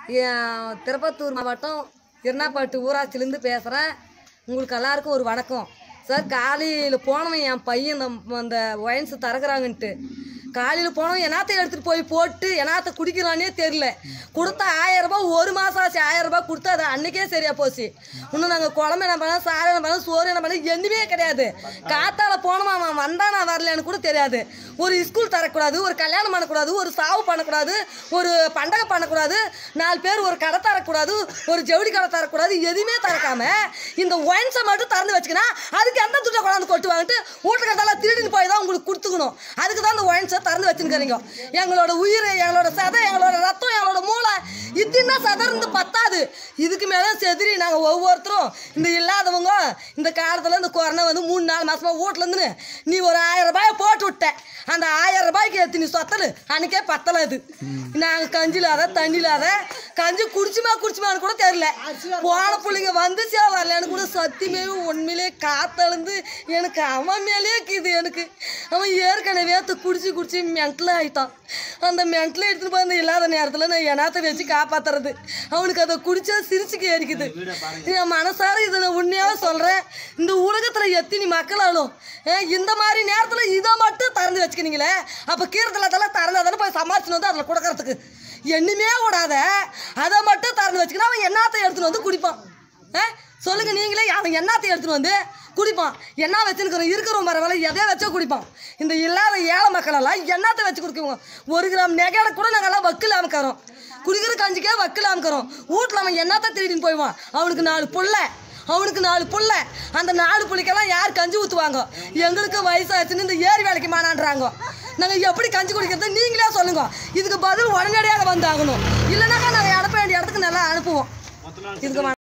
என் திருப்பத்தூர் மாவட்டம் இருநாப்பாட்டு ஊராட்சியிலேருந்து பேசுகிறேன் உங்களுக்கு எல்லாருக்கும் ஒரு வணக்கம் சார் காலையில் போனவன் என் பையன் இந்த அந்த ஒயன்ஸ் தரக்குறாங்கன்ட்டு காலையில் போனவன் என்னாத்த எடுத்துகிட்டு போய் போட்டு என்னாத்த குடிக்கிறானே தெரில கொடுத்த ஆயிரம் ரூபாய் ஒரு மாதம் ஆச்சு ஆயிரம் ரூபாய் கொடுத்தா அது அன்னைக்கே சரியா போச்சு இன்னும் நாங்கள் குழம்பு என்ன பண்ணோம் சாறு என்ன பண்ணோம் சோறு என்ன பண்ணோம் எதுவுமே கிடையாது காத்தால போனோமா அவன் வந்தானா வரலன்னு கூட தெரியாது ஒரு ஸ்கூல் தரக்கூடாது ஒரு கல்யாணம் பண்ணக்கூடாது ஒரு சாவு பண்ணக்கூடாது ஒரு பண்டகை பண்ணக்கூடாது நாலு பேர் ஒரு கடை தரக்கூடாது ஒரு ஜவுளி கடை தரக்கூடாது எதுவுமே திறக்காம இந்த ஒயின்ஸை மட்டும் திறந்து வச்சுக்கினா அதுக்கு எந்த துட்டை கொண்டாந்து கொட்டு வாங்கிட்டு வீட்டுக்கெல்லாம் திருடின்னு போய் தான் உங்களுக்கு கொடுத்துக்கணும் அதுக்கு தான் இந்த ஒயின்ஸை திறந்து வச்சுருக்கிறீங்க எங்களோட உயிர் எங்களோட சதை எங்களோட ரத்தம் எங்களோட மூளை இத்தின்னா சதர்ந்து பத்தாது இதுக்கு மேலே செதிரி நாங்கள் ஒவ்வொருத்தரும் இந்த இல்லாதவங்க இந்த காலத்தில் இந்த கொரோனா வந்து மூணு நாலு மாசமா வீட்டில் இருந்து நீ ஒரு ஆயிரம் ரூபாயை போட்டு விட்ட அந்த ஆயிரம் ரூபாய்க்கு ஏற்றி நீ சொத்தல் அன்னைக்கே பத்தலை அது நாங்கள் கஞ்சி இல்லாத தண்ணி இல்லாத கஞ்சி குடிச்சுமா குடிச்சுமான்னு கூட தெரியல போன பிள்ளைங்க வந்துச்சா வரலன்னு கூட சத்தியமே உண்மையிலே காத்தழுந்து எனக்கு அவன் மேலே இருக்குது எனக்கு அவன் ஏற்கனவே த- குடிச்சு குடிச்சு மென்டல் ஆயிட்டான் அந்த மென்டல் எடுத்துட்டு போய் அந்த இல்லாத நேரத்தில் நான் என்னாத்த வச்சு காப்பாத்துறது அவனுக்கு அதை குடிச்சா சிரிச்சுக்கு ஏறிக்குது என் மனசார இதை நான் உண்மையாக சொல்கிறேன் இந்த உலகத்தில் எத்தனை மக்கள் ஆளும் ஏன் இந்த மாதிரி நேரத்தில் இதை மட்டும் திறந்து வச்சுக்கினீங்களே அப்போ கீரத்தில் திறந்தா தானே போய் சமாளிச்சுன்னு வந்து அதில் கொடுக்கறதுக்கு எண்ணுமே விடாத அதை மட்டும் திறந்து வச்சுக்கினா அவன் என்னத்தை எடுத்துன்னு வந்து குடிப்பான் ஆ சொல்லுங்க நீங்களே அவன் என்னத்தை எடுத்துன்னு வந்து குடிப்பான் என்ன வச்சுருக்கிறோம் இருக்கிறோம் பரவாயில்ல எதையோ வச்சோ குடிப்பான் இந்த இல்லாத ஏழை மக்களெல்லாம் என்னத்தை வச்சு குடிக்குவோம் ஒரு கிராம் நெகையில கூட நாங்கள்லாம் வக்கில் அமைக்கிறோம் குடிக்கிற கஞ்சிக்கே வக்கில் அமைக்கிறோம் வீட்டில் அவன் என்னத்தை திருடின்னு போய்வான் அவனுக்கு நாலு புள்ள அவனுக்கு நாலு புள்ள அந்த நாலு புள்ளிக்கெல்லாம் யார் கஞ்சி ஊற்றுவாங்க எங்களுக்கு வயசாச்சுன்னு இந்த ஏரி வேலைக்கு மானான்றாங்க நாங்கள் எப்படி கஞ்சி குடிக்கிறது நீங்களே சொல்லுங்க இதுக்கு பதில் உடனடியாக வந்தாகணும் இல்லைனாக்கா நாங்கள் அனுப்ப வேண்டிய இடத்துக்கு நல்லா அனுப்புவோம் இதுக்கு